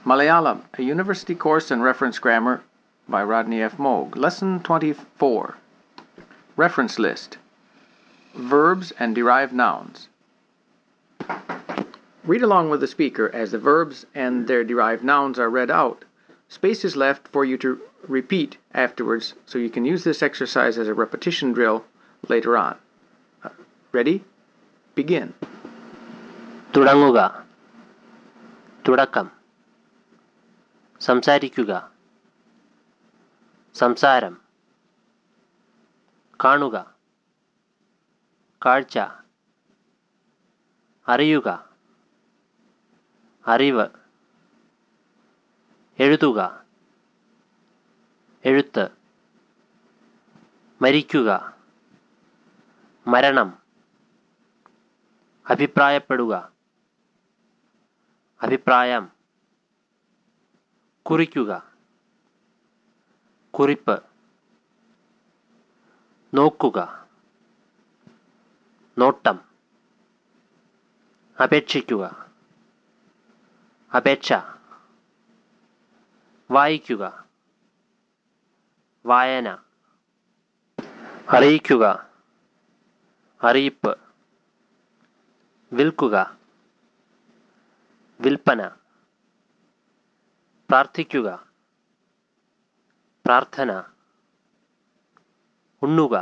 Malayalam, a university course in reference grammar by Rodney F. Moog. Lesson 24. Reference list. Verbs and derived nouns. Read along with the speaker as the verbs and their derived nouns are read out. Space is left for you to repeat afterwards, so you can use this exercise as a repetition drill later on. Uh, ready? Begin. തുടങ്ങുക തുടക്കം സംസാരിക്കുക സംസാരം കാണുക കാഴ്ച അറിയുക അറിവ് എഴുതുക എഴുത്ത് മരിക്കുക മരണം അഭിപ്രായപ്പെടുക അഭിപ്രായം കുറിക്കുക കുറിപ്പ് നോക്കുക നോട്ടം അപേക്ഷിക്കുക അപേക്ഷ വായിക്കുക വായന അറിയിക്കുക അറിയിപ്പ് വിൽക്കുക വിൽപ്പന പ്രാർത്ഥിക്കുക പ്രാർത്ഥന ഉണ്ണുക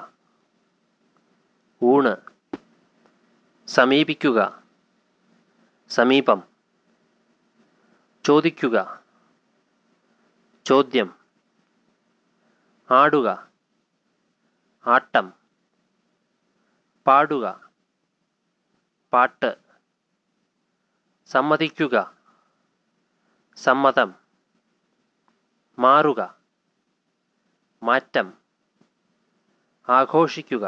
ഊണ് സമീപിക്കുക സമീപം ചോദിക്കുക ചോദ്യം ആടുക ആട്ടം പാടുക പാട്ട് സമ്മതിക്കുക സമ്മതം മാറുക മാറ്റം ആഘോഷിക്കുക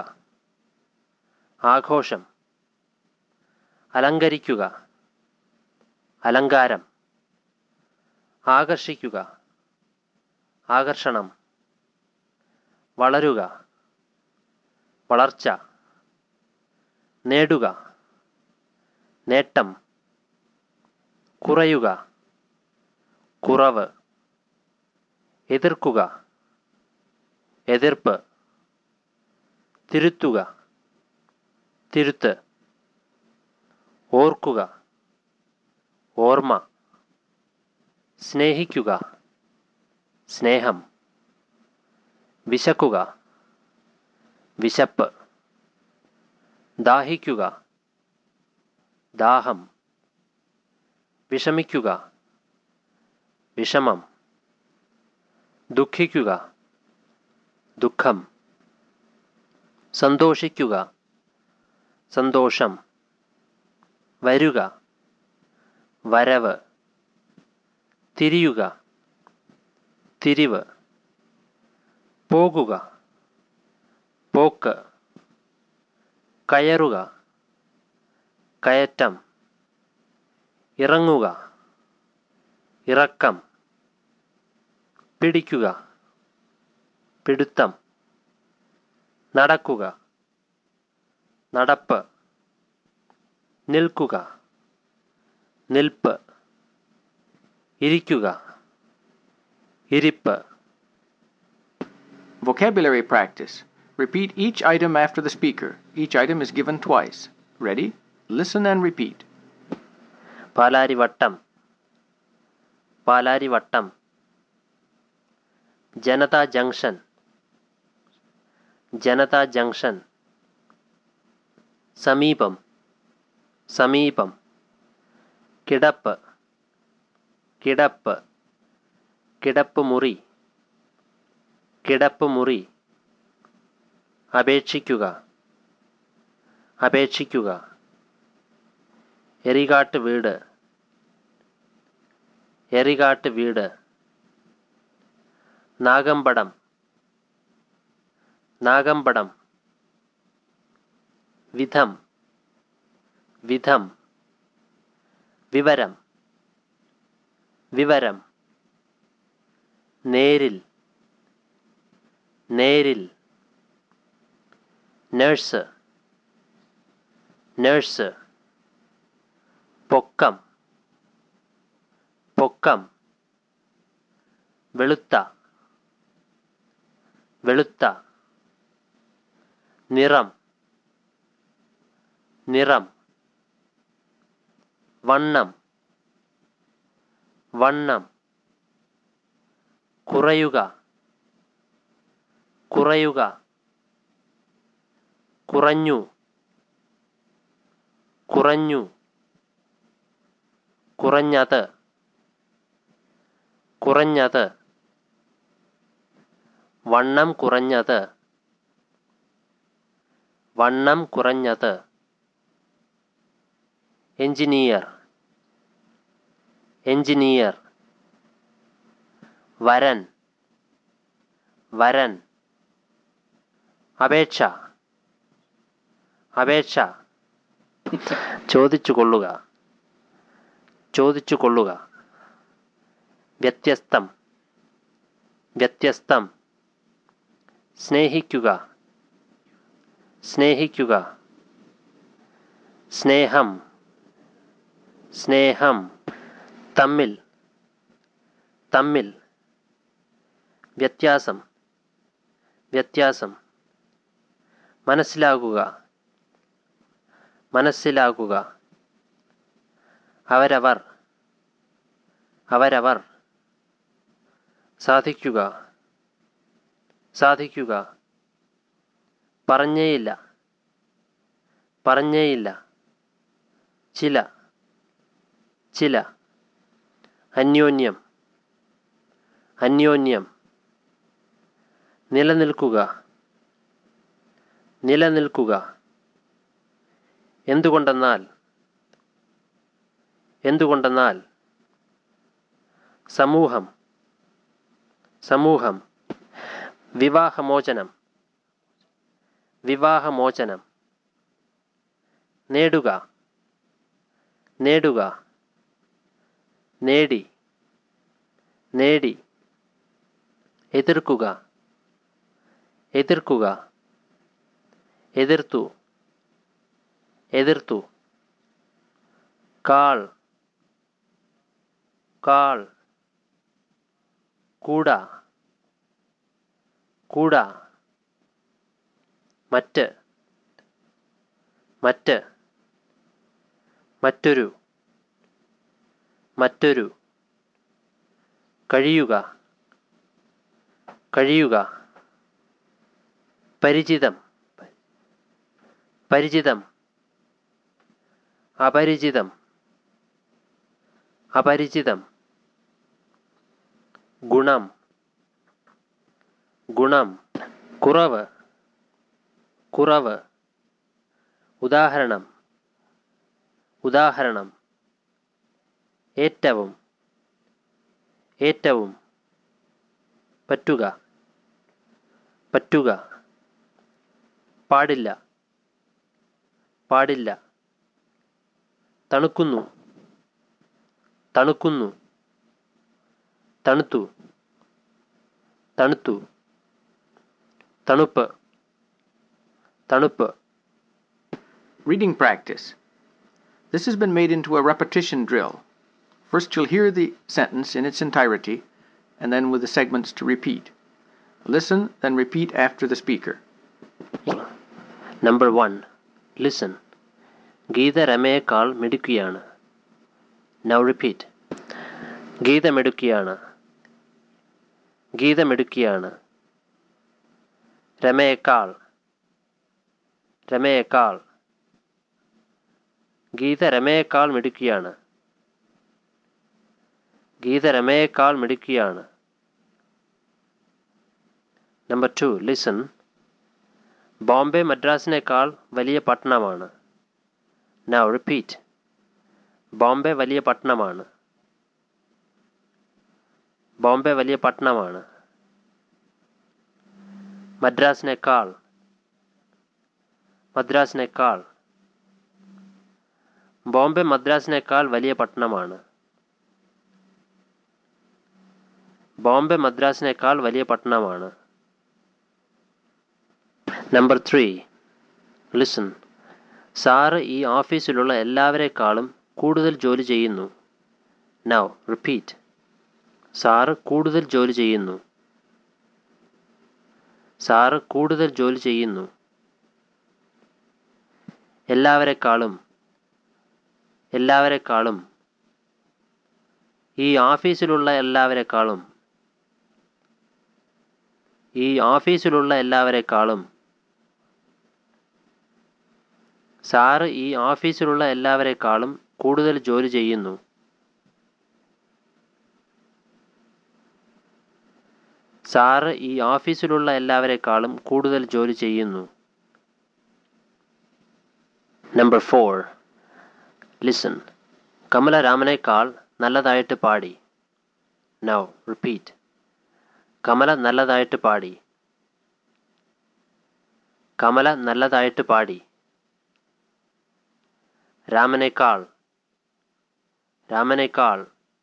ആഘോഷം അലങ്കരിക്കുക അലങ്കാരം ആകർഷിക്കുക ആകർഷണം വളരുക വളർച്ച നേടുക നേട്ടം കുറയുക കുറവ് എതിർക്കുക എതിർപ്പ് തിരുത്തുക തിരുത്ത് ഓർക്കുക ഓർമ്മ സ്നേഹിക്കുക സ്നേഹം വിശക്കുക വിശപ്പ് ദാഹിക്കുക ദാഹം വിഷമിക്കുക വിഷമം ദുഃഖിക്കുക ദുഃഖം സന്തോഷിക്കുക സന്തോഷം വരുക വരവ് തിരിയുക തിരിവ് പോകുക പോക്ക് കയറുക കയറ്റം ഇറങ്ങുക ഇറക്കം പിടിക്കുക പിടുത്തം നടക്കുക നടപ്പ് നിൽക്കുക നിൽപ്പ് ഇരിക്കുക ഇരിപ്പ് Vocabulary practice. Repeat each item after the speaker. Each item is given twice. Ready? Listen and repeat. Palarivattom Palarivattom Janata junction Janata junction സമീപം സമീപം കിടപ്പ് കിടപ്പ് കിടപ്പ് മുറി കിടപ്പ് മുറി അപേക്ഷിക്കുക അപേക്ഷിക്കുക എറികാട്ട് വീട് എറികാട്ട് വീട് നാഗമ്പടം നാഗമ്പടം വിധം വിധം വിവരം വിവരം നേരിൽ നേരിൽ നഴ്സ് നഴ്സ് പൊക്കം പൊക്കം വെളുത്ത വെളുത്ത നിറം നിറം വണ്ണം വണ്ണം കുറയുക കുറയുക കുറഞ്ഞു കുറഞ്ഞു കുറഞ്ഞത് കുറഞ്ഞത് വണ്ണം കുറഞ്ഞത് വണ്ണം കുറഞ്ഞത് എഞ്ചിനീയർ എഞ്ചിനീയർ വരൻ വരൻ അപേക്ഷ അപേക്ഷ ചോദിച്ചു കൊള്ളുക ചോദിച്ചു കൊള്ളുക വ്യത്യസ്തം വ്യത്യസ്തം സ്നേഹിക്കുക സ്നേഹിക്കുക സ്നേഹം സ്നേഹം തമ്മിൽ തമ്മിൽ വ്യത്യാസം വ്യത്യാസം മനസ്സിലാകുക മനസ്സിലാകുക അവരവർ അവരവർ സാധിക്കുക സാധിക്കുക പറഞ്ഞേയില്ല പറഞ്ഞേയില്ല ചില ചില അന്യോന്യം അന്യോന്യം നിലനിൽക്കുക നിലനിൽക്കുക എന്തുകൊണ്ടെന്നാൽ എന്തുകൊണ്ടെന്നാൽ സമൂഹം സമൂഹം വിവാഹമോചനം വിവാഹമോചനം നേടുക നേടുക നേടി നേടി എതിർക്കുക എതിർക്കുക എതിർത്തു എതിർത്തു കാൾ കാൾ കൂട കൂട മറ്റ് മറ്റ് മറ്റൊരു മറ്റൊരു കഴിയുക കഴിയുക പരിചിതം പരിചിതം അപരിചിതം അപരിചിതം ഗുണം ഗുണം കുറവ് കുറവ് ഉദാഹരണം ഉദാഹരണം ഏറ്റവും ഏറ്റവും പറ്റുക പറ്റുക പാടില്ല പാടില്ല തണുക്കുന്നു തണുക്കുന്നു തണുത്തു തണുത്തു തണുപ്പ് തണുപ്പ് Reading practice. This has been made into a repetition drill. First, you'll hear the sentence in its entirety, and then with the segments to repeat. Listen, then repeat after the speaker. Number one listen Geetha രമയേക്കാൾ മിടുക്കിയാണ് now repeat Geetha മിടുക്കിയാണ് ഗീത മിടുക്കിയാണ് രമയേക്കാൾ രമയേക്കാൾ ഗീത രമയേക്കാൾ മിടുക്കിയാണ് ഗീത രമയേക്കാൾ മിടുക്കിയാണ് നമ്പർ ടു ലിസൺ ബോംബെ മദ്രാസിനേക്കാൾ വലിയ പട്ടണമാണ് നൗ റിപ്പീറ്റ് ബോംബെ വലിയ പട്ടണമാണ് ബോംബെ വലിയ പട്ടണമാണ് മദ്രാസിനേക്കാൾ മദ്രാസിനേക്കാൾ ബോംബെ മദ്രാസിനേക്കാൾ വലിയ പട്ടണമാണ് ബോംബെ മദ്രാസിനേക്കാൾ വലിയ പട്ടണമാണ് നമ്പർ ത്രീ ലിസൺ സാറ് ഈ ഓഫീസിലുള്ള എല്ലാവരെക്കാളും കൂടുതൽ ജോലി ചെയ്യുന്നു നൗ റിപ്പീറ്റ് സാറ് കൂടുതൽ ജോലി ചെയ്യുന്നു സാറ് കൂടുതൽ ജോലി ചെയ്യുന്നു എല്ലാവരെക്കാളും എല്ലാവരെക്കാളും ഈ ഓഫീസിലുള്ള എല്ലാവരെക്കാളും ഈ ഓഫീസിലുള്ള എല്ലാവരെക്കാളും സാറ് ഈ ഓഫീസിലുള്ള എല്ലാവരെക്കാളും കൂടുതൽ ജോലി ചെയ്യുന്നു സാറ് ഈ ഓഫീസിലുള്ള എല്ലാവരെക്കാളും കൂടുതൽ ജോലി ചെയ്യുന്നു നമ്പർ ഫോർ ലിസൺ കമല രാമനേക്കാൾ നല്ലതായിട്ട് പാടി നൗ റിപ്പീറ്റ് കമല നല്ലതായിട്ട് പാടി കമല നല്ലതായിട്ട് പാടി രാമനേക്കാൾ രാമനേക്കാൾ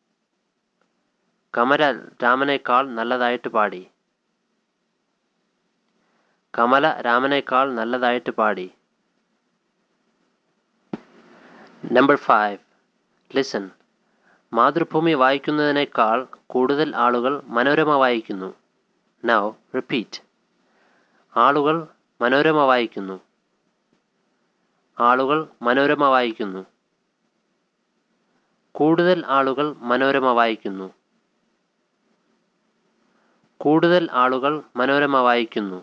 കമല രാമനേക്കാൾ നല്ലതായിട്ട് പാടി കമല രാമനേക്കാൾ നല്ലതായിട്ട് പാടി നമ്പർ ഫൈവ് ലിസൺ മാതൃഭൂമി വായിക്കുന്നതിനേക്കാൾ കൂടുതൽ ആളുകൾ മനോരമ വായിക്കുന്നു നൗ റിപ്പീറ്റ് ആളുകൾ മനോരമ വായിക്കുന്നു ആളുകൾ മനോരമ വായിക്കുന്നു കൂടുതൽ ആളുകൾ മനോരമ വായിക്കുന്നു കൂടുതൽ ആളുകൾ മനോരമ വായിക്കുന്നു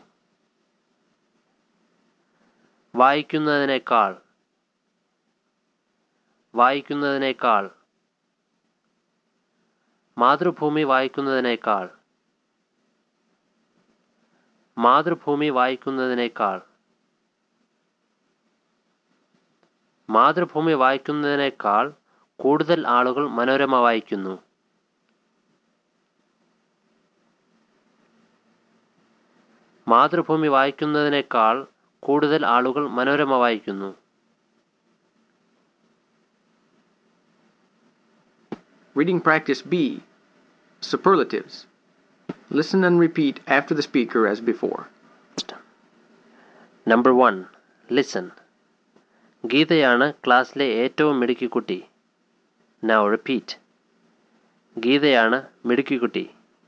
വായിക്കുന്നതിനേക്കാൾ വായിക്കുന്നതിനേക്കാൾ മാതൃഭൂമി വായിക്കുന്നതിനേക്കാൾ മാതൃഭൂമി വായിക്കുന്നതിനേക്കാൾ മാതൃഭൂമി വായിക്കുന്നതിനേക്കാൾ കൂടുതൽ ആളുകൾ മനോരമ വായിക്കുന്നു മാതൃഭൂമി വായിക്കുന്നതിനേക്കാൾ കൂടുതൽ ആളുകൾ മനോരമ വായിക്കുന്നു Reading practice B. Superlatives. Listen and repeat after the speaker as before. Number one listen ഗീതയാണ് ക്ലാസ്സിലെ ഏറ്റവും മിടുക്കിക്കുട്ടി നൗ റിപ്പീറ്റ് ഗീതയാണ് മിടുക്കിക്കുട്ടി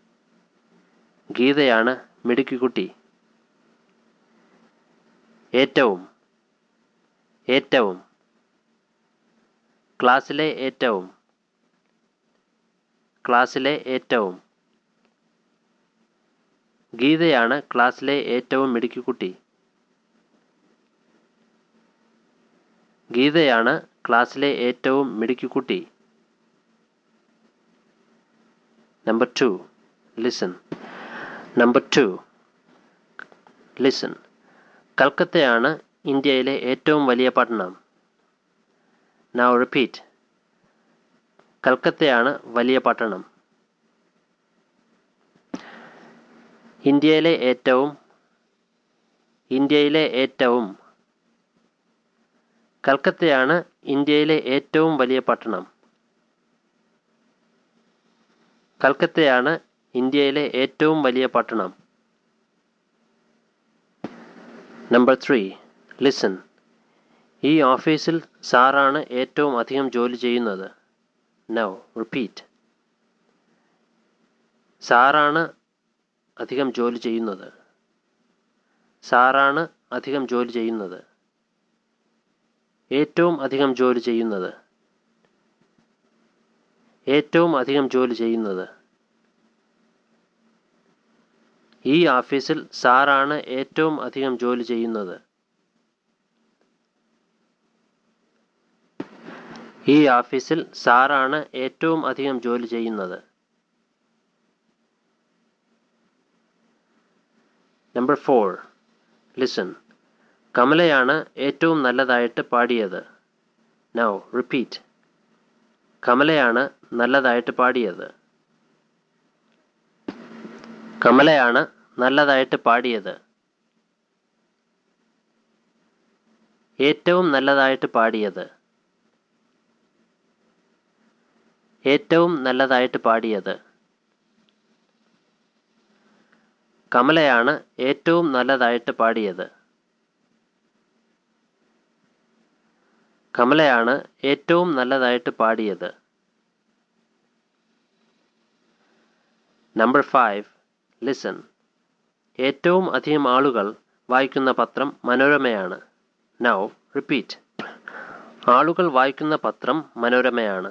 ഗീതയാണ് മിടുക്കിക്കുട്ടി ഏറ്റവും ഏറ്റവും ക്ലാസ്സിലെ ഏറ്റവും ക്ലാസ്സിലെ ഏറ്റവും ഗീതയാണ് ക്ലാസ്സിലെ ഏറ്റവും മിടുക്കിക്കുട്ടി ഗീതയാണ് ക്ലാസ്സിലെ ഏറ്റവും മിടുക്കിക്കുട്ടി number two listen number two listen കൽക്കത്തയാണ് ഇന്ത്യയിലെ ഏറ്റവും വലിയ പട്ടണം നൗ റിപ്പീറ്റ് കൽക്കത്തയാണ് വലിയ പട്ടണം ഇന്ത്യയിലെ ഏറ്റവും ഇന്ത്യയിലെ ഏറ്റവും കൽക്കത്തയാണ് ഇന്ത്യയിലെ ഏറ്റവും വലിയ പട്ടണം കൽക്കത്തയാണ് ഇന്ത്യയിലെ ഏറ്റവും വലിയ പട്ടണം നമ്പർ ത്രീ ലിസൺ ഈ ഓഫീസിൽ സാറാണ് ഏറ്റവും അധികം ജോലി ചെയ്യുന്നത് നൗ റിപ്പീറ്റ് സാറാണ് അധികം ജോലി ചെയ്യുന്നത് സാറാണ് അധികം ജോലി ചെയ്യുന്നത് ഏറ്റവും അധികം ജോലി ചെയ്യുന്നത് ഏറ്റവും അധികം ജോലി ചെയ്യുന്നത് ഈ ഓഫീസിൽ സാറാണ് ഏറ്റവും അധികം ജോലി ചെയ്യുന്നത് ഈ ഓഫീസിൽ സാറാണ് ഏറ്റവും അധികം ജോലി ചെയ്യുന്നത് നമ്പർ ഫോർ ലിസൺ കമലയാണ് ഏറ്റവും നല്ലതായിട്ട് പാടിയത് നൗ റിപ്പീറ്റ് കമലയാണ് നല്ലതായിട്ട് പാടിയത് കമലയാണ് നല്ലതായിട്ട് പാടിയത് ഏറ്റവും നല്ലതായിട്ട് പാടിയത് ഏറ്റവും നല്ലതായിട്ട് പാടിയത് കമലയാണ് ഏറ്റവും നല്ലതായിട്ട് പാടിയത് കമലയാണ് ഏറ്റവും നല്ലതായിട്ട് പാടിയത് നമ്പർ ഫൈവ് ലിസൺ ഏറ്റവും അധികം ആളുകൾ വായിക്കുന്ന പത്രം മനോരമയാണ് നൗ റിപ്പീറ്റ് ആളുകൾ വായിക്കുന്ന പത്രം മനോരമയാണ്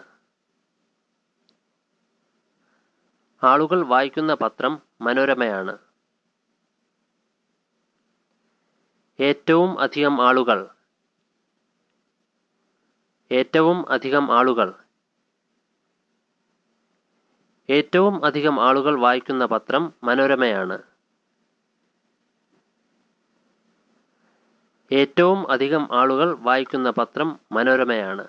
ആളുകൾ വായിക്കുന്ന പത്രം മനോരമയാണ് ഏറ്റവും അധികം ആളുകൾ ഏറ്റവും അധികം ആളുകൾ ഏറ്റവും അധികം ആളുകൾ വായിക്കുന്ന പത്രം മനോരമയാണ് ഏറ്റവും അധികം ആളുകൾ വായിക്കുന്ന പത്രം മനോരമയാണ്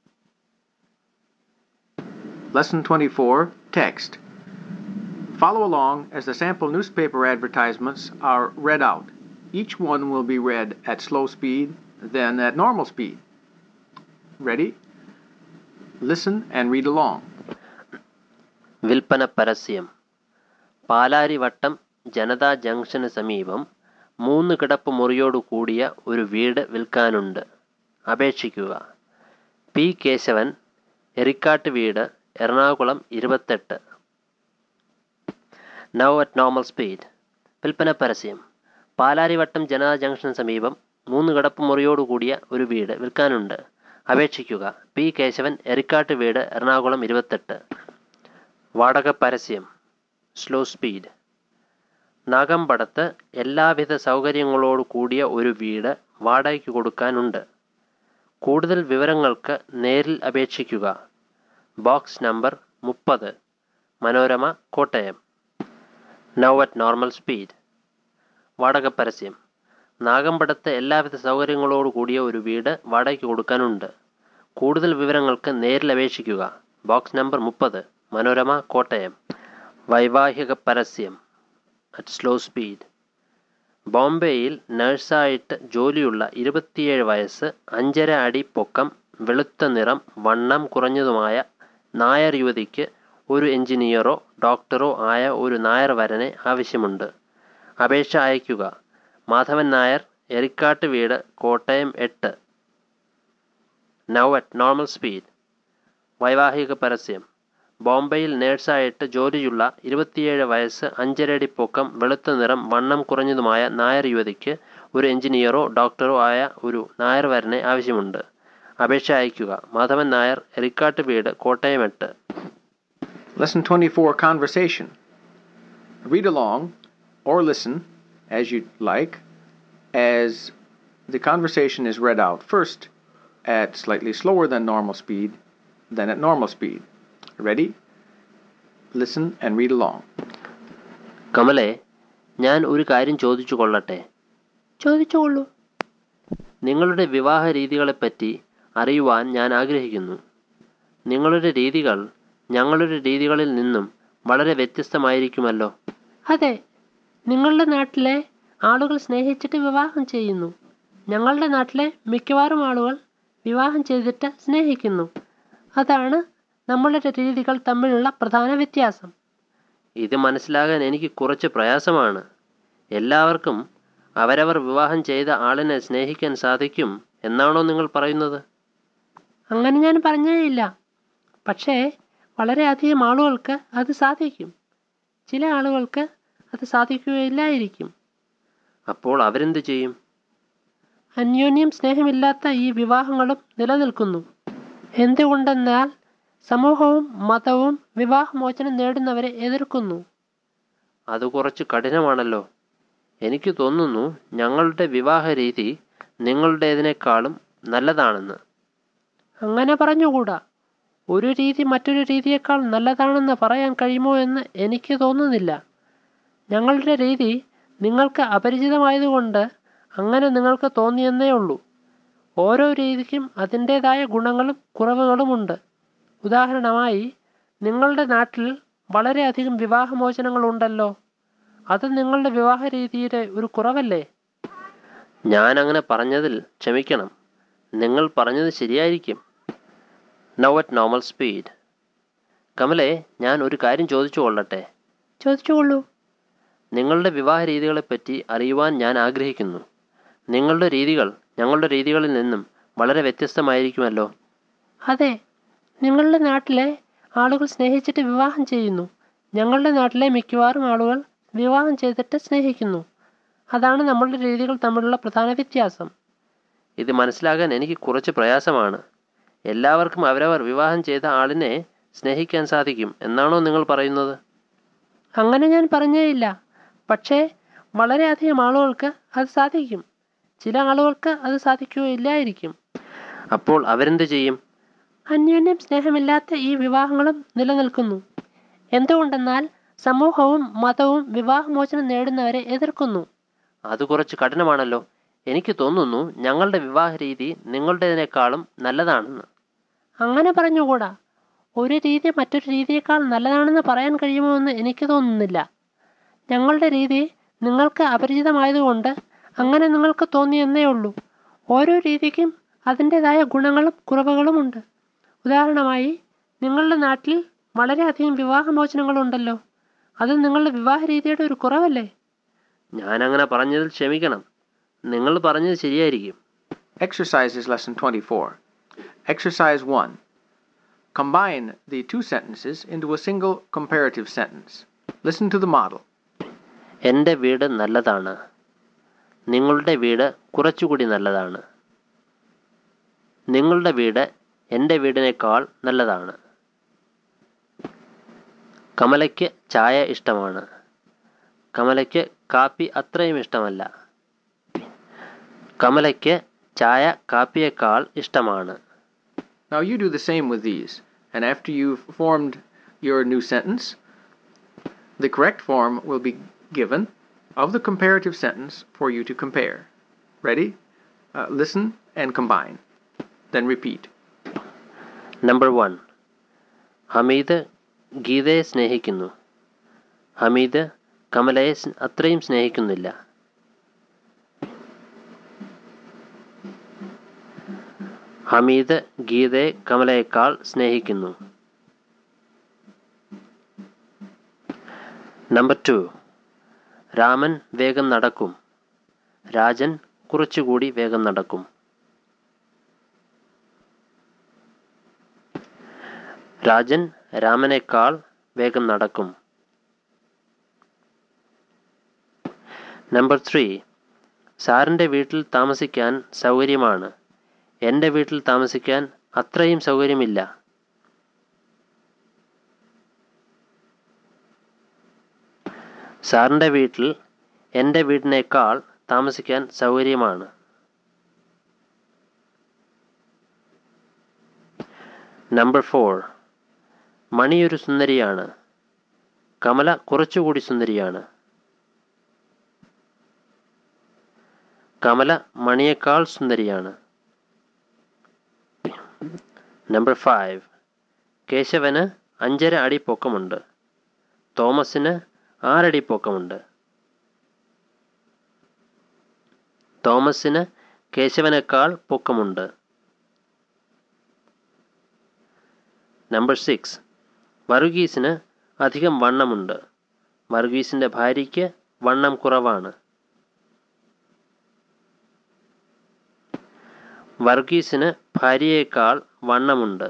Lesson 24 Text. Follow along as the sample newspaper advertisements are read out. Each one will be read at slow speed, then at normal speed. Ready? Listen and read along. വിൽപ്പന പരസ്യം പാലാരിവട്ടം ജനതാ ജംഗ്ഷന് സമീപം മൂന്ന് കിടപ്പ് മുറിയോട് കൂടിയ ഒരു വീട് വിൽക്കാനുണ്ട് അപേക്ഷിക്കുക പി കേശവൻ എറിക്കാട്ട് വീട് എറണാകുളം ഇരുപത്തെട്ട് നൗ അറ്റ് നോർമൽ സ്പീഡ് വിൽപ്പന പരസ്യം പാലാരിവട്ടം ജനതാ ജംഗ്ഷന് സമീപം മൂന്ന് കിടപ്പ് മുറിയോട് കൂടിയ ഒരു വീട് വിൽക്കാനുണ്ട് അപേക്ഷിക്കുക പി കേശവൻ എറിക്കാട്ട് വീട് എറണാകുളം ഇരുപത്തെട്ട് വാടക പരസ്യം സ്ലോ സ്പീഡ് നാഗമ്പടത്ത് എല്ലാവിധ സൗകര്യങ്ങളോട് കൂടിയ ഒരു വീട് വാടകയ്ക്ക് കൊടുക്കാനുണ്ട് കൂടുതൽ വിവരങ്ങൾക്ക് നേരിൽ അപേക്ഷിക്കുക ബോക്സ് നമ്പർ മുപ്പത് Manorama Kottayam now at normal speed വാടക പരസ്യം നാഗമ്പടത്ത് എല്ലാവിധ സൗകര്യങ്ങളോട് കൂടിയ ഒരു വീട് വാടകയ്ക്ക് കൊടുക്കാനുണ്ട് കൂടുതൽ വിവരങ്ങൾക്ക് നേരിൽ അപേക്ഷിക്കുക ബോക്സ് നമ്പർ മുപ്പത് മനോരമ കോട്ടയം വൈവാഹിക പരസ്യം അറ്റ് സ്ലോ സ്പീഡ് ബോംബെയിൽ നഴ്സായിട്ട് ജോലിയുള്ള ഇരുപത്തിയേഴ് വയസ്സ് അഞ്ചര അടി പൊക്കം വെളുത്ത നിറം വണ്ണം കുറഞ്ഞതുമായ നായർ യുവതിക്ക് ഒരു എഞ്ചിനീയറോ ഡോക്ടറോ ആയ ഒരു നായർ വരനെ ആവശ്യമുണ്ട് അപേക്ഷ അയയ്ക്കുക മാധവൻ നായർ എറിക്കാട്ട് വീട് കോട്ടയം എട്ട് നൗ അറ്റ് നോർമൽ സ്പീഡ് വൈവാഹിക പരസ്യം ബോംബെയിൽ നേഴ്സായിട്ട് ജോലിയുള്ള ഇരുപത്തിയേഴ് വയസ്സ് അഞ്ചരടി പൊക്കം വെളുത്ത നിറം വണ്ണം കുറഞ്ഞതുമായ നായർ യുവതിക്ക് ഒരു എഞ്ചിനീയറോ ഡോക്ടറോ ആയ ഒരു നായർ വരനെ ആവശ്യമുണ്ട് അപേക്ഷ അയയ്ക്കുക മാധവൻ നായർ എറിക്കാട്ട് വീട് കോട്ടയം എട്ട് Lesson 24 Conversation. Read along or listen as you like as the conversation is read out. First at slightly slower than normal speed, then at normal speed. Ready? Listen and read along. കമലെ ഞാൻ ഒരു കാര്യം ചോദിച്ചു കൊള്ളട്ടെ ചോദിച്ചുകൊള്ളൂ നിങ്ങളുടെ വിവാഹ രീതികളെപ്പറ്റി അറിയുവാൻ ഞാൻ ആഗ്രഹിക്കുന്നു നിങ്ങളുടെ രീതികൾ ഞങ്ങളുടെ രീതികളിൽ നിന്നും വളരെ വ്യത്യസ്തമായിരിക്കുമല്ലോ അതെ നിങ്ങളുടെ നാട്ടിലെ ആളുകൾ സ്നേഹിച്ചിട്ട് വിവാഹം ചെയ്യുന്നു ഞങ്ങളുടെ നാട്ടിലെ മിക്കവാറും ആളുകൾ വിവാഹം ചെയ്തിട്ട് സ്നേഹിക്കുന്നു അതാണ് നമ്മളുടെ രീതികൾ തമ്മിലുള്ള പ്രധാന വ്യത്യാസം ഇത് മനസ്സിലാകാൻ എനിക്ക് കുറച്ച് പ്രയാസമാണ് എല്ലാവർക്കും അവരവർ വിവാഹം ചെയ്ത ആളിനെ സ്നേഹിക്കാൻ സാധിക്കും എന്നാണോ നിങ്ങൾ പറയുന്നത് അങ്ങനെ ഞാൻ പറഞ്ഞേയില്ല പക്ഷേ വളരെയധികം ആളുകൾക്ക് അത് സാധിക്കും ചില ആളുകൾക്ക് അത് സാധിക്കുകയില്ലായിരിക്കും അപ്പോൾ അവരെന്ത് ചെയ്യും അന്യോന്യം സ്നേഹമില്ലാത്ത ഈ വിവാഹങ്ങളും നിലനിൽക്കുന്നു എന്തുകൊണ്ടെന്നാൽ സമൂഹവും മതവും വിവാഹമോചനം നേടുന്നവരെ എതിർക്കുന്നു അത് കുറച്ച് കഠിനമാണല്ലോ എനിക്ക് തോന്നുന്നു ഞങ്ങളുടെ വിവാഹ രീതി നിങ്ങളുടേതിനേക്കാളും നല്ലതാണെന്ന് അങ്ങനെ പറഞ്ഞുകൂടാ ഒരു രീതി മറ്റൊരു രീതിയേക്കാൾ നല്ലതാണെന്ന് പറയാൻ കഴിയുമോ എന്ന് എനിക്ക് തോന്നുന്നില്ല ഞങ്ങളുടെ രീതി നിങ്ങൾക്ക് അപരിചിതമായതുകൊണ്ട് അങ്ങനെ നിങ്ങൾക്ക് തോന്നിയെന്നേ ഉള്ളൂ ഓരോ രീതിക്കും അതിൻ്റേതായ ഗുണങ്ങളും കുറവുകളുമുണ്ട് ഉദാഹരണമായി നിങ്ങളുടെ നാട്ടിൽ വളരെയധികം വിവാഹമോചനങ്ങളുണ്ടല്ലോ അത് നിങ്ങളുടെ വിവാഹ രീതിയുടെ ഒരു കുറവല്ലേ ഞാൻ അങ്ങനെ പറഞ്ഞതിൽ ക്ഷമിക്കണം നിങ്ങൾ പറഞ്ഞത് ശരിയായിരിക്കും നൗ അറ്റ് നോർമൽ സ്പീഡ് കമലെ ഞാൻ ഒരു കാര്യം ചോദിച്ചു കൊള്ളട്ടെ ചോദിച്ചുകൊള്ളൂ നിങ്ങളുടെ വിവാഹ രീതികളെപ്പറ്റി അറിയുവാൻ ഞാൻ ആഗ്രഹിക്കുന്നു നിങ്ങളുടെ രീതികൾ ഞങ്ങളുടെ രീതികളിൽ നിന്നും വളരെ വ്യത്യസ്തമായിരിക്കുമല്ലോ അതെ നിങ്ങളുടെ നാട്ടിലെ ആളുകൾ സ്നേഹിച്ചിട്ട് വിവാഹം ചെയ്യുന്നു ഞങ്ങളുടെ നാട്ടിലെ മിക്കവാറും ആളുകൾ വിവാഹം ചെയ്തിട്ട് സ്നേഹിക്കുന്നു അതാണ് നമ്മളുടെ രീതികൾ തമ്മിലുള്ള പ്രധാന വ്യത്യാസം ഇത് മനസ്സിലാകാൻ എനിക്ക് കുറച്ച് പ്രയാസമാണ് എല്ലാവർക്കും അവരവർ വിവാഹം ചെയ്ത ആളിനെ സ്നേഹിക്കാൻ സാധിക്കും എന്നാണോ നിങ്ങൾ പറയുന്നത് അങ്ങനെ ഞാൻ പറഞ്ഞേയില്ല പക്ഷേ വളരെയധികം ആളുകൾക്ക് അത് സാധിക്കും ചില ആളുകൾക്ക് അത് സാധിക്കുകയില്ലായിരിക്കും അപ്പോൾ അവരെന്ത് ചെയ്യും അന്യോന്യം സ്നേഹമില്ലാത്ത ഈ വിവാഹങ്ങളും നിലനിൽക്കുന്നു എന്തുകൊണ്ടെന്നാൽ സമൂഹവും മതവും വിവാഹമോചനം നേടുന്നവരെ എതിർക്കുന്നു അത് കുറച്ച് കഠിനമാണല്ലോ എനിക്ക് തോന്നുന്നു ഞങ്ങളുടെ വിവാഹ രീതി നിങ്ങളുടേതിനേക്കാളും നല്ലതാണെന്ന് അങ്ങനെ പറഞ്ഞുകൂടാ ഒരു രീതി മറ്റൊരു രീതിയേക്കാൾ നല്ലതാണെന്ന് പറയാൻ കഴിയുമോ എന്ന് എനിക്ക് തോന്നുന്നില്ല ഞങ്ങളുടെ രീതി നിങ്ങൾക്ക് അപരിചിതമായതുകൊണ്ട് അങ്ങനെ നിങ്ങൾക്ക് തോന്നിയെന്നേ ഉള്ളൂ ഓരോ രീതിക്കും അതിൻ്റെതായ ഗുണങ്ങളും കുറവുകളുമുണ്ട് ഉദാഹരണമായി നിങ്ങളുടെ നാട്ടിൽ വളരെയധികം വിവാഹമോചനങ്ങളുണ്ടല്ലോ അത് നിങ്ങളുടെ വിവാഹ രീതിയുടെ ഒരു കുറവല്ലേ ഞാൻ അങ്ങനെ പറഞ്ഞതിൽ ക്ഷമിക്കണം നിങ്ങൾ പറഞ്ഞത് ശരിയായിരിക്കും Exercises Lesson 24. Exercise 1. Combine the two sentences into a single comparative sentence. Listen to the model. എൻ്റെ വീട് നല്ലതാണ് നിങ്ങളുടെ വീട് കുറച്ചുകൂടി നല്ലതാണ് നിങ്ങളുടെ വീട് എൻ്റെ വീടിനേക്കാൾ നല്ലതാണ് കമലയ്ക്ക് ചായ ഇഷ്ടമാണ് കമലയ്ക്ക് കാപ്പി അത്രയും ഇഷ്ടമല്ല കമലയ്ക്ക് ചായ കാപ്പിയേക്കാൾ ഇഷ്ടമാണ് Now you do the same with these, and after you've formed your new sentence, the correct form will be given of the comparative sentence for you to compare. Ready? Uh, listen and combine. Then repeat. Number one Hameed ഗീതയെ സ്നേഹിക്കുന്നു ഹമീദ് കമലയെ സ്- അത്രയും സ്നേഹിക്കുന്നില്ല ഹമീദ് ഗീതയെ കമലയേക്കാൾ സ്നേഹിക്കുന്നു number two Raman വേഗം നടക്കും രാജൻ കുറച്ചുകൂടി വേഗം നടക്കും രാജൻ രാമനേക്കാൾ വേഗം നടക്കും നമ്പർ ത്രീ സാറിൻ്റെ വീട്ടിൽ താമസിക്കാൻ സൗകര്യമാണ് എൻ്റെ വീട്ടിൽ താമസിക്കാൻ അത്രയും സൗകര്യമില്ല സാറിൻ്റെ വീട്ടിൽ എൻ്റെ വീടിനേക്കാൾ താമസിക്കാൻ സൗകര്യമാണ് നമ്പർ ഫോർ മണിയൊരു സുന്ദരിയാണ് കമല കുറച്ചുകൂടി സുന്ദരിയാണ് കമല മണിയേക്കാൾ സുന്ദരിയാണ് നമ്പർ ഫൈവ് കേശവന് അഞ്ചര അടി പൊക്കമുണ്ട് തോമസിന് ആറടി പൊക്കമുണ്ട് തോമസിന് കേശവനേക്കാൾ പൊക്കമുണ്ട് നമ്പർ സിക്സ് വർഗീസിന് അധികം വണ്ണമുണ്ട് വർഗീസിൻ്റെ ഭാര്യയ്ക്ക് വണ്ണം കുറവാണ് വർഗീസിന് ഭാര്യയേക്കാൾ വണ്ണമുണ്ട്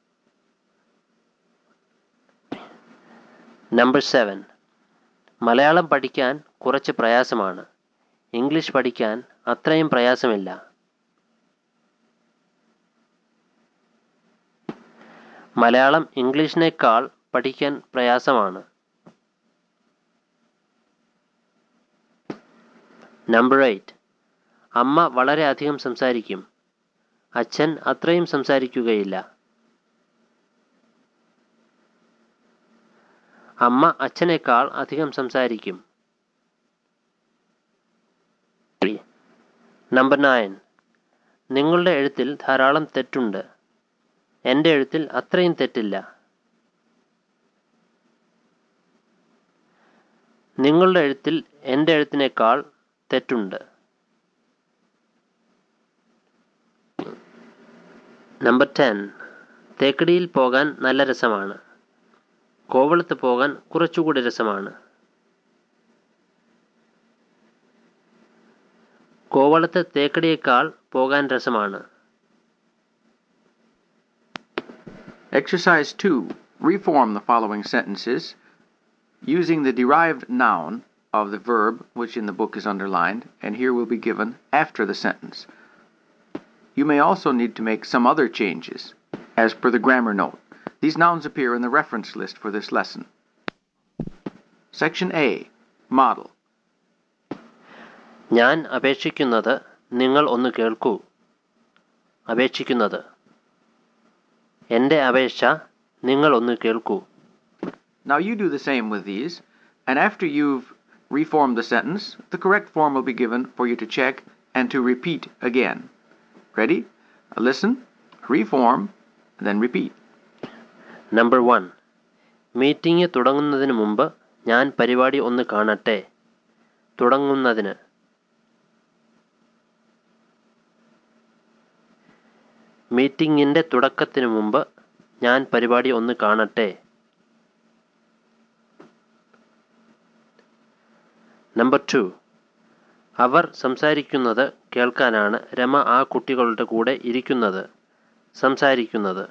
നമ്പർ സെവൻ മലയാളം പഠിക്കാൻ കുറച്ച് പ്രയാസമാണ് ഇംഗ്ലീഷ് പഠിക്കാൻ അത്രയും പ്രയാസമില്ല മലയാളം ഇംഗ്ലീഷിനേക്കാൾ പഠിക്കാൻ പ്രയാസമാണ് നമ്പർ എയ്റ്റ് അമ്മ വളരെയധികം സംസാരിക്കും അച്ഛൻ അത്രയും സംസാരിക്കുകയില്ല അമ്മ അച്ഛനേക്കാൾ അധികം സംസാരിക്കും നമ്പർ നയൻ നിങ്ങളുടെ എഴുത്തിൽ ധാരാളം തെറ്റുണ്ട് എൻ്റെ എഴുത്തിൽ അത്രയും തെറ്റില്ല നിങ്ങളുടെ എഴുത്തിൽ എൻ്റെ എഴുത്തിനേക്കാൾ തെറ്റുണ്ട് നമ്പർ ടെൻ തേക്കടിയിൽ പോകാൻ നല്ല രസമാണ് കോവളത്ത് പോകാൻ കുറച്ചുകൂടി രസമാണ് കോവളത്ത് തേക്കടിയേക്കാൾ പോകാൻ രസമാണ് Exercise 2. Reform the following sentences using the derived noun of the verb, which in the book is underlined, and here will be given after the sentence. You may also need to make some other changes, as per the grammar note. These nouns appear in the reference list for this lesson. Section A Model. ഞാൻ അപേക്ഷിക്കുന്നത് നിങ്ങൾ ഒന്ന് കേൾക്കൂ അപേക്ഷിക്കുന്നത് എൻ്റെ അപേക്ഷ നിങ്ങൾ ഒന്ന് കേൾക്കൂ Now you do the same with these, and after you've reformed the sentence, the correct form will be given for you to check and to repeat again. Ready? Listen, reform, then repeat. Number one meeting തുടങ്ങുന്നതിന് മുമ്പ് ഞാൻ പരിപാടി ഒന്ന് കാണട്ടെ തുടങ്ങുന്നതിന് മീറ്റിംഗിൻ്റെ തുടക്കത്തിന് മുമ്പ് ഞാൻ പരിപാടി ഒന്ന് കാണട്ടെ നമ്പർ ടു അവർ സംസാരിക്കുന്നത് കേൾക്കാനാണ് രമ ആ കുട്ടികളുടെ കൂടെ ഇരിക്കുന്നത് സംസാരിക്കുന്നത്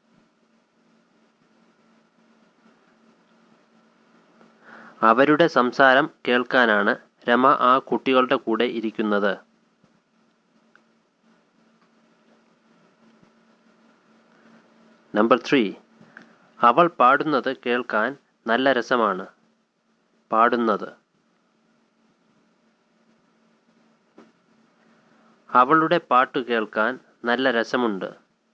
അവരുടെ സംസാരം കേൾക്കാനാണ് രമ ആ കുട്ടികളുടെ കൂടെ ഇരിക്കുന്നത് നമ്പർ ത്രീ അവൾ പാടുന്നത് കേൾക്കാൻ നല്ല രസമാണ് പാടുന്നത് അവളുടെ പാട്ട് കേൾക്കാൻ നല്ല രസമുണ്ട്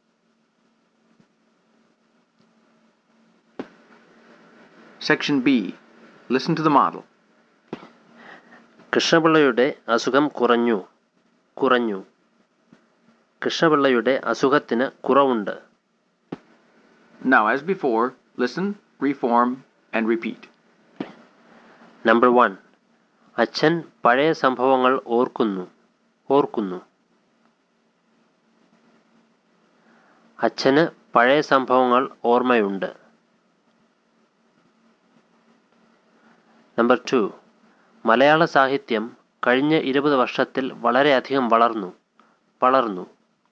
Section B. Listen to the model. കൃഷ്ണപിള്ളയുടെ അസുഖം കുറഞ്ഞു കുറഞ്ഞു കൃഷ്ണപിള്ളയുടെ അസുഖത്തിന് കുറവുണ്ട് Now, as before, listen, reform, and repeat. Number one അച്ഛൻ പഴയ സംഭവങ്ങൾ ഓർക്കുന്നു ഓർക്കുന്നു അച്ഛന് പഴയ സംഭവങ്ങൾ ഓർമ്മയുണ്ട് നമ്പർ ടു മലയാള സാഹിത്യം കഴിഞ്ഞ ഇരുപത് വർഷത്തിൽ വളരെയധികം വളർന്നു വളർന്നു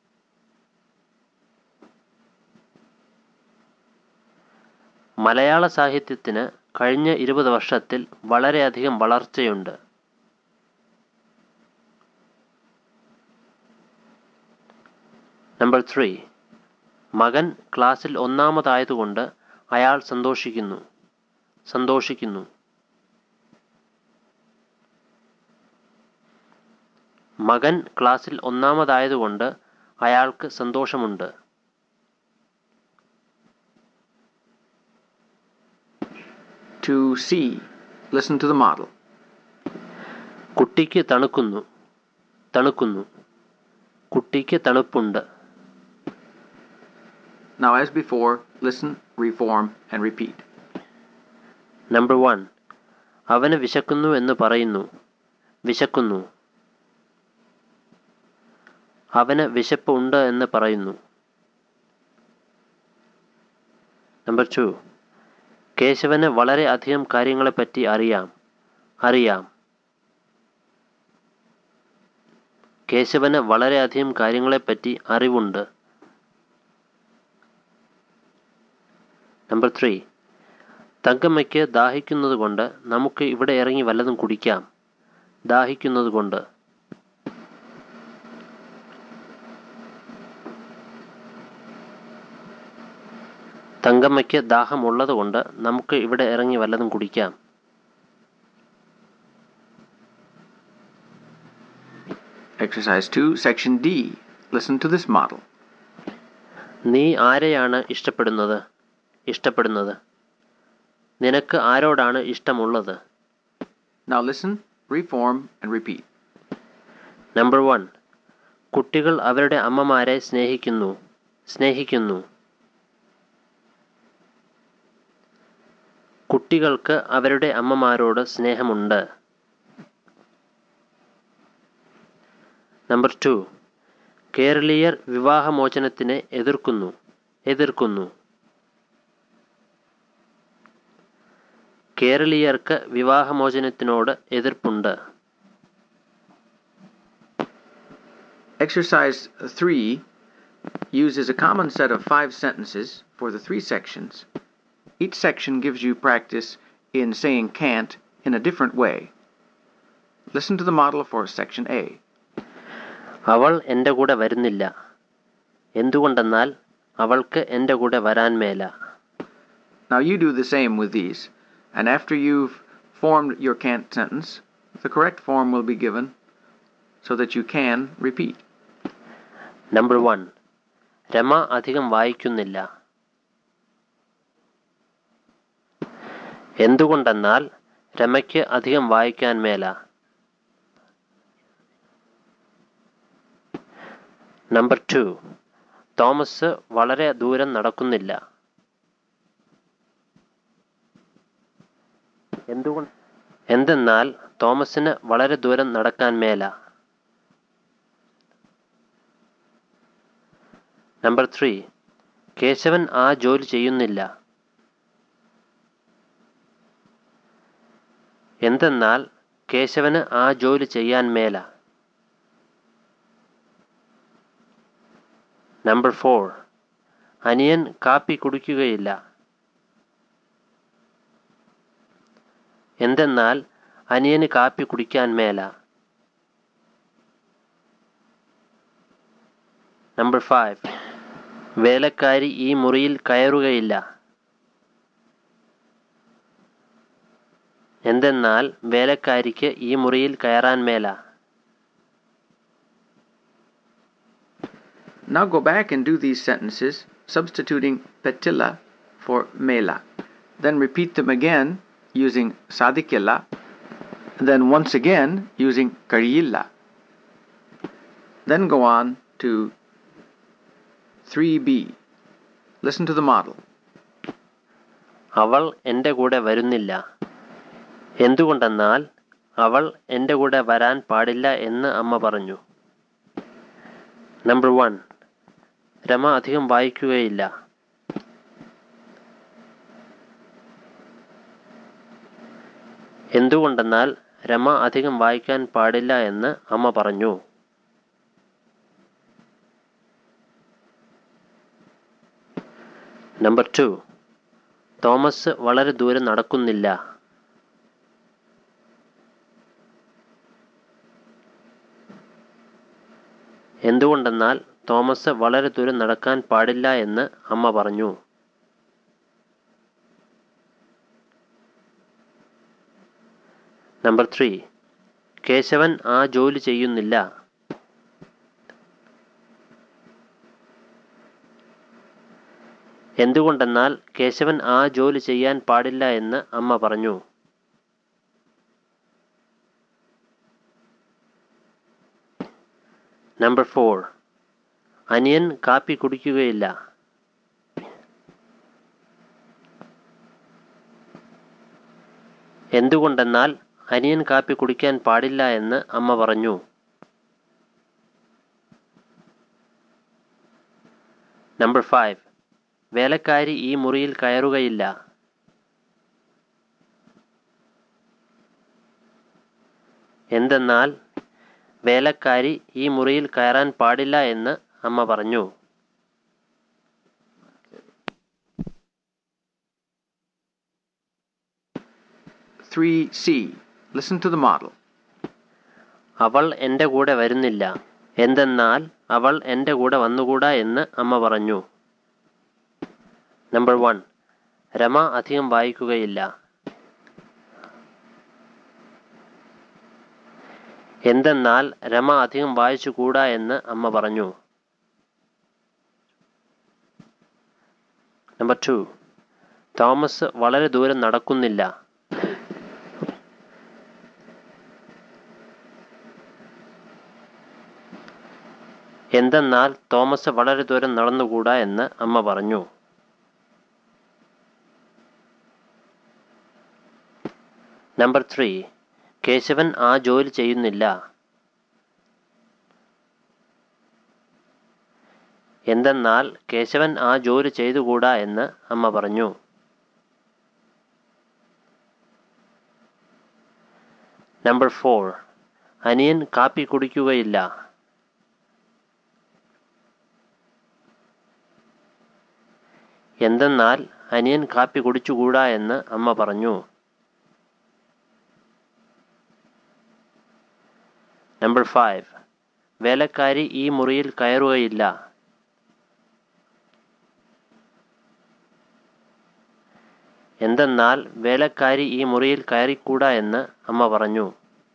മലയാള സാഹിത്യത്തിന് കഴിഞ്ഞ ഇരുപത് വർഷത്തിൽ വളരെയധികം വളർച്ചയുണ്ട് നമ്പർ ത്രീ മകൻ ക്ലാസ്സിൽ ഒന്നാമതായതുകൊണ്ട് അയാൾ സന്തോഷിക്കുന്നു സന്തോഷിക്കുന്നു മകൻ ക്ലാസ്സിൽ ഒന്നാമതായതുകൊണ്ട് അയാൾക്ക് സന്തോഷമുണ്ട് To C. Listen to the model. കുട്ടിക്ക് തണുക്കുന്നു തണുക്കുന്നു കുട്ടിക്ക് തണുപ്പുണ്ട് Now, as before, listen, reform, and repeat. Number one അവന് വിശക്കുന്നു എന്ന് പറയുന്നു വിശക്കുന്നു അവന് വിശപ്പ് ഉണ്ട് എന്ന് പറയുന്നു നമ്പർ ടു കേശവന് വളരെ അധികം കാര്യങ്ങളെപ്പറ്റി അറിയാം അറിയാം കേശവന് വളരെയധികം കാര്യങ്ങളെപ്പറ്റി അറിവുണ്ട് നമ്പർ ത്രീ തങ്കമ്മയ്ക്ക് ദാഹിക്കുന്നത് കൊണ്ട് നമുക്ക് ഇവിടെ ഇറങ്ങി വല്ലതും കുടിക്കാം ദാഹിക്കുന്നത് കൊണ്ട് തങ്കമ്മയ്ക്ക് ദാഹമുള്ളത് കൊണ്ട് നമുക്ക് ഇവിടെ ഇറങ്ങി വല്ലതും കുടിക്കാം Exercise 2, Section D. Listen to this model. നീ ആരെയാണ് ഇഷ്ടപ്പെടുന്നത് ഇഷ്ടപ്പെടുന്നത് നിനക്ക് ആരോടാണ് ഇഷ്ടമുള്ളത് Now, listen, reform, and repeat. Number one കുട്ടികൾ അവരുടെ അമ്മമാരെ സ്നേഹിക്കുന്നു സ്നേഹിക്കുന്നു കുട്ടികൾക്ക് അവരുടെ അമ്മമാരോട് സ്നേഹമുണ്ട് നമ്പർ ടു കേരളീയർ വിവാഹമോചനത്തിനെ എതിർക്കുന്നു എതിർക്കുന്നു കേരളീയർക്ക് വിവാഹമോചനത്തിനോട് എതിർപ്പുണ്ട് Exercise 3 uses a common set of five sentences for the three sections. Each section gives you practice in saying can't in a different way. Listen to the model for section A. അവൾ എൻ്റെ കൂടെ വരുന്നില്ല എന്തുകൊണ്ടെന്നാൽ അവൾക്ക് എൻ്റെ കൂടെ വരാൻ മേല Now you do the same with these, and after you've formed your can't sentence, the correct form will be given so that you can repeat. Number one Rama അധികം വായിക്കുന്നില്ല എന്തുകൊണ്ടെന്നാൽ രമയ്ക്ക് അധികം വായിക്കാൻ മേല നമ്പർ ടു തോമസ് വളരെ ദൂരം നടക്കുന്നില്ല എന്തുകൊണ്ട് എന്തെന്നാൽ തോമസിന് വളരെ ദൂരം നടക്കാൻ മേല നമ്പർ ത്രീ കേശവൻ ആ ജോലി ചെയ്യുന്നില്ല എന്തെന്നാൽ കേശവന് ആ ജോലി ചെയ്യാൻ മേല നമ്പർ ഫോർ അനിയൻ കാപ്പി കുടിക്കുകയില്ല എന്തെന്നാൽ അനിയന് കാപ്പി കുടിക്കാൻ മേല നമ്പർ ഫൈവ് വേലക്കാരി ഈ മുറിയിൽ കയറുകയില്ല എന്തെന്നാൽ വേലക്കാരിക്ക് ഈ മുറിയിൽ കയറാൻ മേല Now go back and do these sentences, substituting petilla for mela. Then repeat them again using sadikilla, then once again using kariyilla. Then go on to 3b. Listen to the model. അവൾ എൻ്റെ കൂടെ വരുന്നില്ല എന്തുകൊണ്ടെന്നാൽ അവൾ എൻ്റെ കൂടെ വരാൻ പാടില്ല എന്ന് അമ്മ പറഞ്ഞു നമ്പർ വൺ രമ അധികം വായിക്കുകയില്ല എന്തുകൊണ്ടെന്നാൽ രമ അധികം വായിക്കാൻ പാടില്ല എന്ന് അമ്മ പറഞ്ഞു നമ്പർ ടു തോമസ് വളരെ ദൂരം നടക്കുന്നില്ല എന്തുകൊണ്ടെന്നാൽ തോമസ് വളരെ ദൂരം നടക്കാൻ പാടില്ല എന്ന് അമ്മ പറഞ്ഞു നമ്പർ ത്രീ കേശവൻ ആ ജോലി ചെയ്യുന്നില്ല എന്തുകൊണ്ടെന്നാൽ കേശവൻ ആ ജോലി ചെയ്യാൻ പാടില്ല എന്ന് അമ്മ പറഞ്ഞു നമ്പർ ഫോർ അനിയൻ കാപ്പി കുടിക്കുകയില്ല എന്തുകൊണ്ടെന്നാൽ അനിയൻ കാപ്പി കുടിക്കാൻ പാടില്ല എന്ന് അമ്മ പറഞ്ഞു നമ്പർ ഫൈവ് വേലക്കാരി ഈ മുറിയിൽ കയറുകയില്ല എന്തെന്നാൽ വേലക്കാരി ഈ മുറിയിൽ കയറാൻ പാടില്ല എന്ന് അമ്മ പറഞ്ഞു 3c. Listen to the model. അവൾ എൻ്റെ കൂടെ വരുന്നില്ല എന്തെന്നാൽ അവൾ എൻ്റെ കൂടെ വന്നുകൂടാ എന്ന് അമ്മ പറഞ്ഞു നമ്പർ വൺ രമ അധികം വായിക്കുകയില്ല എന്തെന്നാൽ രമ അധികം വായിച്ചുകൂടാ എന്ന് അമ്മ പറഞ്ഞു നമ്പർ ടു തോമസ് വളരെ ദൂരം നടക്കുന്നില്ല എന്തെന്നാൽ തോമസ് വളരെ ദൂരം നടന്നുകൂടാ എന്ന് അമ്മ പറഞ്ഞു നമ്പർ ത്രീ കേശവൻ ആ ജോലി ചെയ്യുന്നില്ല എന്തെന്നാൽ കേശവൻ ആ ജോലി ചെയ്തുകൂടാ എന്ന് അമ്മ പറഞ്ഞു നമ്പർ ഫോർ അനിയൻ കാപ്പി കുടിക്കുകയില്ല എന്തെന്നാൽ അനിയൻ കാപ്പി കുടിച്ചുകൂടാ എന്ന് അമ്മ പറഞ്ഞു നമ്പർ ഫൈവ് വേലക്കാരി ഈ മുറിയിൽ കയറുകയില്ല എന്തെന്നാൽ വേലക്കാരി ഈ മുറിയിൽ കയറിക്കൂടാ എന്ന് അമ്മ പറഞ്ഞു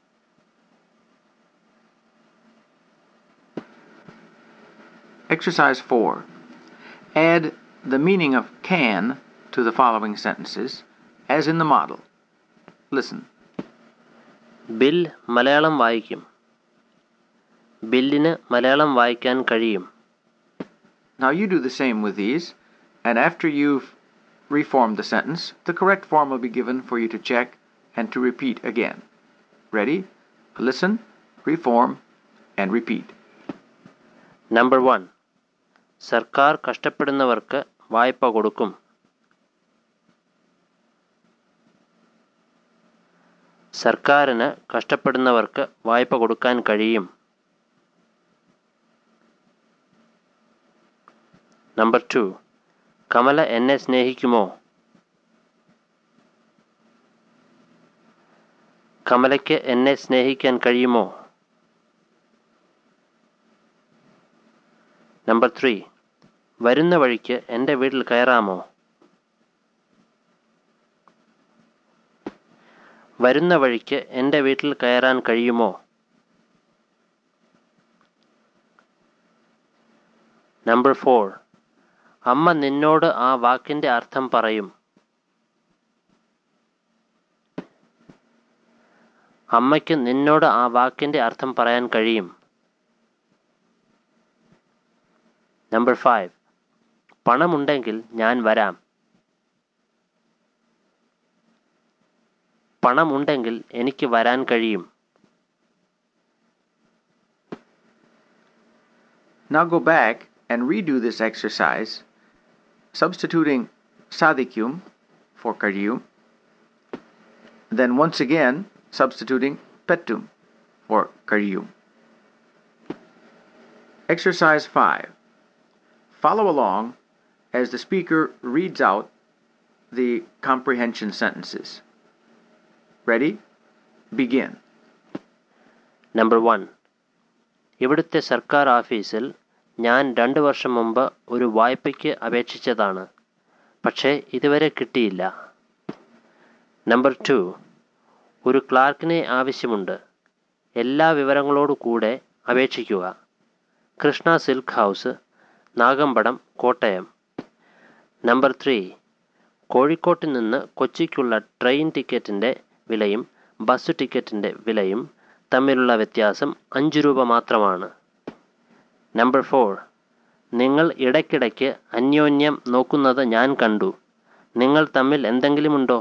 Exercise 4. Add the meaning of can to the following sentences, as in the model. Listen. Bill Malayalam വായിക്കും ബില്ലിന് മലയാളം വായിക്കാൻ കഴിയും Now you do the same with these, and after you've reformed the sentence, the correct form will be given for you to check and to repeat again. Ready? Listen, reform, and repeat. Number one സർക്കാർ കഷ്ടപ്പെടുന്നവർക്ക് വായ്പ കൊടുക്കും സർക്കാരിന് കഷ്ടപ്പെടുന്നവർക്ക് വായ്പ കൊടുക്കാൻ കഴിയും number two Kamala എന്നെ സ്നേഹിക്കുമോ കമലയ്ക്ക് എന്നെ സ്നേഹിക്കാൻ കഴിയുമോ നമ്പർ ത്രീ വരുന്ന വഴിക്ക് എൻ്റെ വീട്ടിൽ കയറാമോ വരുന്ന വഴിക്ക് എൻ്റെ വീട്ടിൽ കയറാൻ കഴിയുമോ നമ്പർ ഫോർ അമ്മ നിന്നോട് ആ വാക്കിൻ്റെ അർത്ഥം പറയും അമ്മയ്ക്ക് നിന്നോട് ആ വാക്കിൻ്റെ അർത്ഥം പറയാൻ കഴിയും നമ്പർ ഫൈവ് പണമുണ്ടെങ്കിൽ ഞാൻ വരാം പണമുണ്ടെങ്കിൽ എനിക്ക് വരാൻ കഴിയും Now go back and redo this exercise, substituting sadikum for kariyum, then once again substituting petum for kariyum. Exercise 5. Follow along as the speaker reads out the comprehension sentences. Ready? Begin. Number one ഇവിടുത്തെ സർക്കാർ ഓഫീസിൽ ഞാൻ രണ്ട് വർഷം മുമ്പ് ഒരു വായ്പയ്ക്ക് അപേക്ഷിച്ചതാണ് പക്ഷേ ഇതുവരെ കിട്ടിയില്ല നമ്പർ ടു ഒരു ക്ലാർക്കിനെ ആവശ്യമുണ്ട് എല്ലാ വിവരങ്ങളോടു കൂടെ അപേക്ഷിക്കുക Krishna silk house Nagampadam Kottayam number three കോഴിക്കോട്ട് നിന്ന് കൊച്ചിക്കുള്ള ട്രെയിൻ ടിക്കറ്റിൻ്റെ വിലയും ബസ് ടിക്കറ്റിൻ്റെ വിലയും തമ്മിലുള്ള വ്യത്യാസം അഞ്ച് രൂപ മാത്രമാണ് നമ്പർ ഫോർ നിങ്ങൾ ഇടയ്ക്കിടയ്ക്ക് അന്യോന്യം നോക്കുന്നത് ഞാൻ കണ്ടു നിങ്ങൾ തമ്മിൽ എന്തെങ്കിലുമുണ്ടോ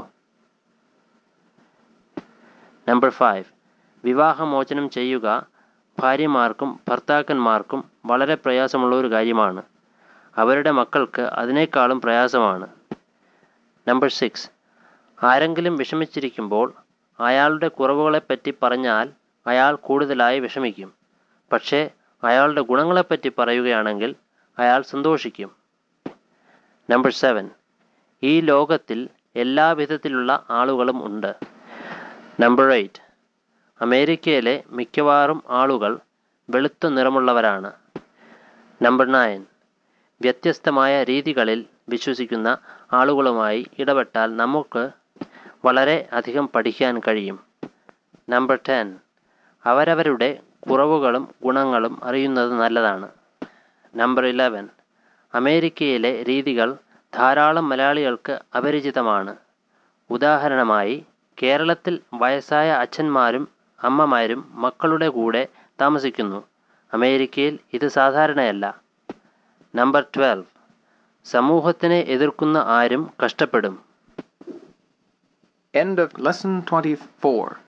നമ്പർ ഫൈവ് വിവാഹമോചനം ചെയ്യുക ഭാര്യമാർക്കും ഭർത്താക്കന്മാർക്കും വളരെ പ്രയാസമുള്ള ഒരു കാര്യമാണ് അവരുടെ മക്കൾക്ക് അതിനേക്കാളും പ്രയാസമാണ് നമ്പർ സിക്സ് ആരെങ്കിലും വിഷമിച്ചിരിക്കുമ്പോൾ അയാളുടെ കുറവുകളെപ്പറ്റി പറഞ്ഞാൽ അയാൾ കൂടുതലായി വിഷമിക്കും പക്ഷേ അയാളുടെ ഗുണങ്ങളെപ്പറ്റി പറയുകയാണെങ്കിൽ അയാൾ സന്തോഷിക്കും നമ്പർ സെവൻ ഈ ലോകത്തിൽ എല്ലാ വിധത്തിലുള്ള ആളുകളും ഉണ്ട് നമ്പർ എയ്റ്റ് അമേരിക്കയിലെ മിക്കവാറും ആളുകൾ വെളുത്ത നിറമുള്ളവരാണ് നമ്പർ നയൻ വ്യത്യസ്തമായ രീതികളിൽ വിശ്വസിക്കുന്ന ആളുകളുമായി ഇടപെട്ടാൽ നമുക്ക് വളരെ അധികം പഠിക്കാൻ കഴിയും നമ്പർ ടെൻ അവരവരുടെ കുറവുകളും ഗുണങ്ങളും അറിയുന്നത് നല്ലതാണ് നമ്പർ ഇലവൻ അമേരിക്കയിലെ രീതികൾ ധാരാളം മലയാളികൾക്ക് അപരിചിതമാണ് ഉദാഹരണമായി കേരളത്തിൽ വയസ്സായ അച്ഛന്മാരും അമ്മമാരും മക്കളുടെ കൂടെ താമസിക്കുന്നു അമേരിക്കയിൽ ഇത് സാധാരണയല്ല നമ്പർ ട്വൽവ് സമൂഹത്തിനെ എതിർക്കുന്ന ആരും കഷ്ടപ്പെടും End of lesson 24.